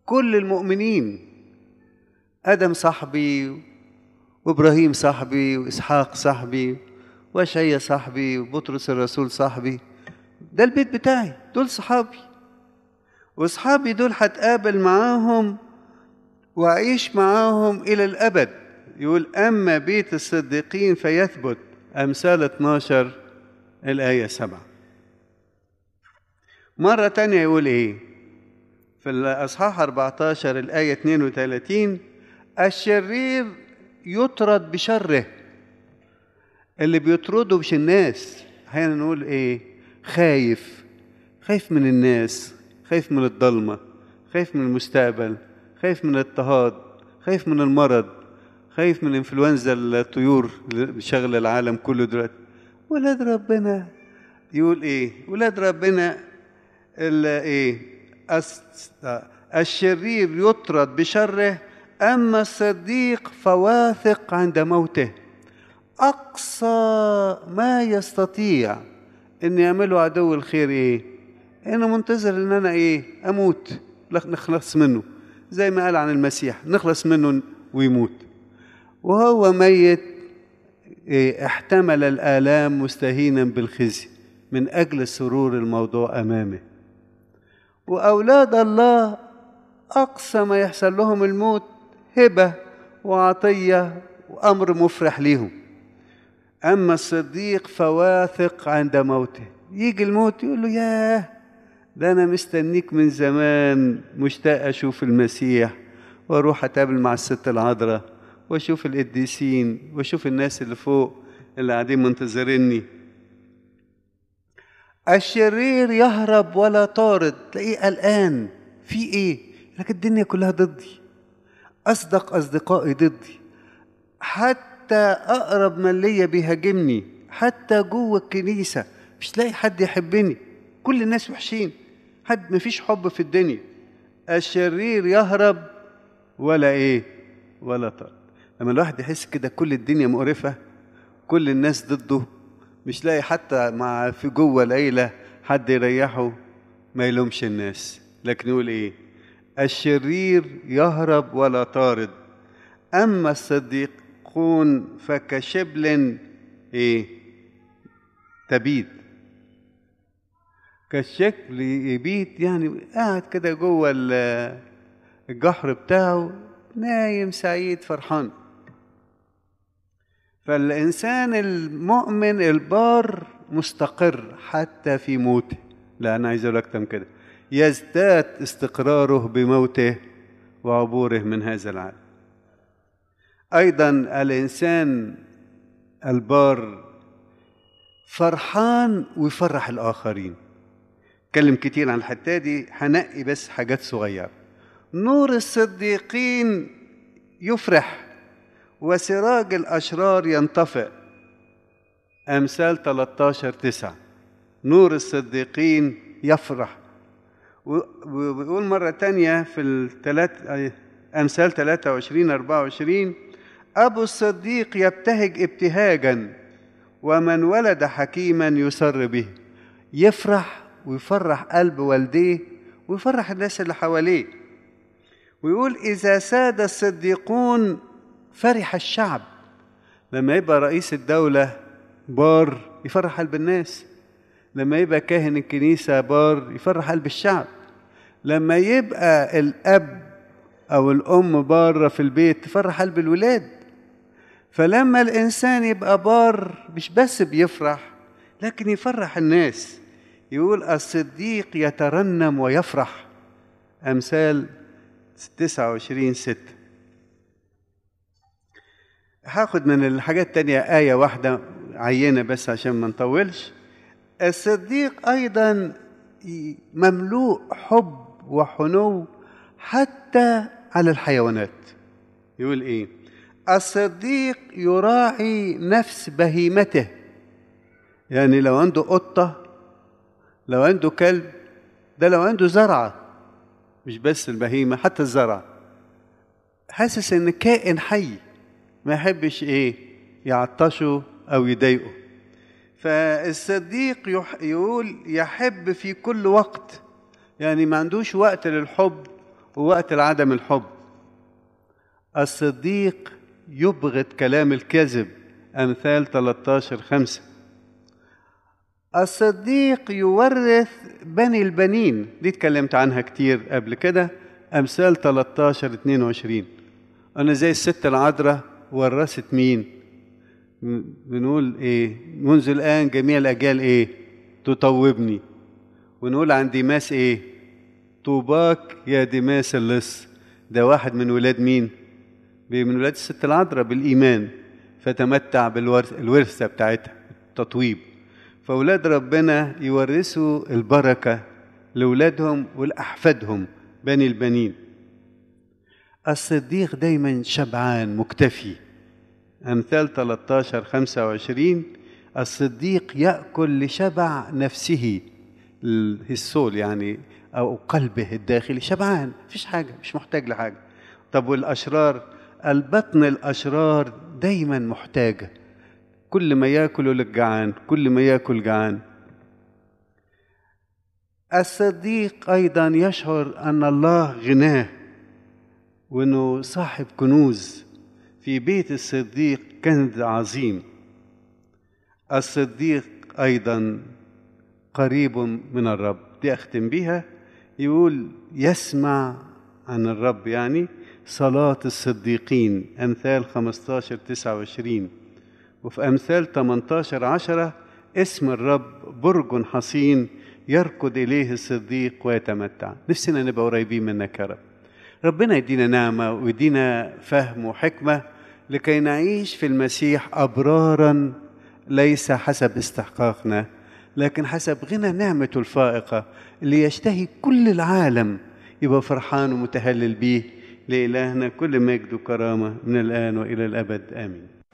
كل المؤمنين ادم صاحبي وابراهيم صاحبي واسحاق صاحبي واشعيا صاحبي وبطرس الرسول صاحبي ده البيت بتاعي دول صحابي واصحابي دول هتقابل معاهم واعيش معاهم الى الابد يقول اما بيت الصديقين فيثبت امثال 12 الايه 7 مره تانية يقول ايه في الاصحاح 14 الايه 32 الشرير يطرد بشره اللي بيطرده مش الناس احيانا نقول ايه خايف خايف من الناس خايف من الضلمه خايف من المستقبل خايف من الاضطهاد خايف من المرض خايف من انفلونزا الطيور اللي شغل العالم كله دلوقتي ولاد ربنا يقول ايه ولاد ربنا ايه الشرير يطرد بشره اما الصديق فواثق عند موته اقصى ما يستطيع ان يعمله عدو الخير ايه انا منتظر ان انا ايه اموت نخلص منه زي ما قال عن المسيح نخلص منه ويموت وهو ميت إيه احتمل الآلام مستهينا بالخزي من أجل السرور الموضوع أمامه وأولاد الله أقصى ما يحصل لهم الموت هبة وعطية وأمر مفرح ليهم أما الصديق فواثق عند موته يجي الموت يقول له ياه ده أنا مستنيك من زمان مشتاق أشوف المسيح وأروح أتقابل مع الست العذراء وأشوف القديسين وأشوف الناس اللي فوق اللي قاعدين منتظريني الشرير يهرب ولا طارد تلاقيه قلقان في ايه لكن الدنيا كلها ضدي اصدق اصدقائي ضدي حتى اقرب من ليا بيهاجمني حتى جوه الكنيسه مش لاقي حد يحبني كل الناس وحشين حد مفيش حب في الدنيا الشرير يهرب ولا ايه ولا طارد لما الواحد يحس كده كل الدنيا مقرفه كل الناس ضده مش لاقي حتى مع في جوه العيله حد يريحه ما يلومش الناس لكن يقول ايه الشرير يهرب ولا طارد اما الصديقون فكشبل ايه تبيد كالشكل يبيت يعني قاعد كده جوه الجحر بتاعه نايم سعيد فرحان فالإنسان المؤمن البار مستقر حتى في موته لا أنا عايز أقول أكتر من كده يزداد استقراره بموته وعبوره من هذا العالم أيضا الإنسان البار فرحان ويفرح الآخرين اتكلم كتير عن الحتة دي هنقي بس حاجات صغيرة نور الصديقين يفرح وسراج الأشرار ينطفئ أمثال 13 تسعة نور الصديقين يفرح وبيقول مرة تانية في الثلاث أمثال 23 24 أبو الصديق يبتهج ابتهاجا ومن ولد حكيما يسر به يفرح ويفرح قلب والديه ويفرح الناس اللي حواليه ويقول إذا ساد الصديقون فرح الشعب لما يبقى رئيس الدولة بار يفرح قلب الناس لما يبقى كاهن الكنيسة بار يفرح قلب الشعب لما يبقى الأب أو الأم بارة في البيت تفرح قلب الولاد فلما الإنسان يبقى بار مش بس بيفرح لكن يفرح الناس يقول الصديق يترنم ويفرح أمثال 29 ستة هاخد من الحاجات التانية آية واحدة عينة بس عشان ما نطولش الصديق أيضا مملوء حب وحنو حتى على الحيوانات يقول إيه الصديق يراعي نفس بهيمته يعني لو عنده قطة لو عنده كلب ده لو عنده زرعة مش بس البهيمة حتى الزرع حاسس ان كائن حي ما يحبش ايه يعطشه او يضايقه فالصديق يقول يحب في كل وقت يعني ما عندوش وقت للحب ووقت العدم الحب الصديق يبغض كلام الكذب أمثال 13 خمسة الصديق يورث بني البنين دي اتكلمت عنها كتير قبل كده أمثال 13 22 أنا زي الست العذراء ورثت مين بنقول إيه منذ الآن جميع الأجيال إيه تطوبني ونقول عن ديماس إيه طوباك يا ديماس اللص ده واحد من ولاد مين من ولاد الست العذراء بالإيمان فتمتع بالورثة بتاعتها التطويب فأولاد ربنا يورثوا البركة لأولادهم ولأحفادهم بني البنين الصديق دايما شبعان مكتفي أمثال 13 25 الصديق يأكل لشبع نفسه السول يعني أو قلبه الداخلي شبعان مفيش حاجة مش محتاج لحاجة طب والأشرار البطن الأشرار دايما محتاجة كل ما ياكل يقول جعان كل ما ياكل جعان الصديق أيضا يشعر أن الله غناه وأنه صاحب كنوز في بيت الصديق كنز عظيم الصديق أيضا قريب من الرب دي أختم بها يقول يسمع عن الرب يعني صلاة الصديقين أمثال 15 29 وفي أمثال 18 عشرة اسم الرب برج حصين يركض إليه الصديق ويتمتع نفسنا نبقى قريبين منك يا رب ربنا يدينا نعمة ويدينا فهم وحكمة لكي نعيش في المسيح أبرارا ليس حسب استحقاقنا لكن حسب غنى نعمته الفائقة اللي يشتهي كل العالم يبقى فرحان ومتهلل بيه لإلهنا كل مجد وكرامة من الآن وإلى الأبد آمين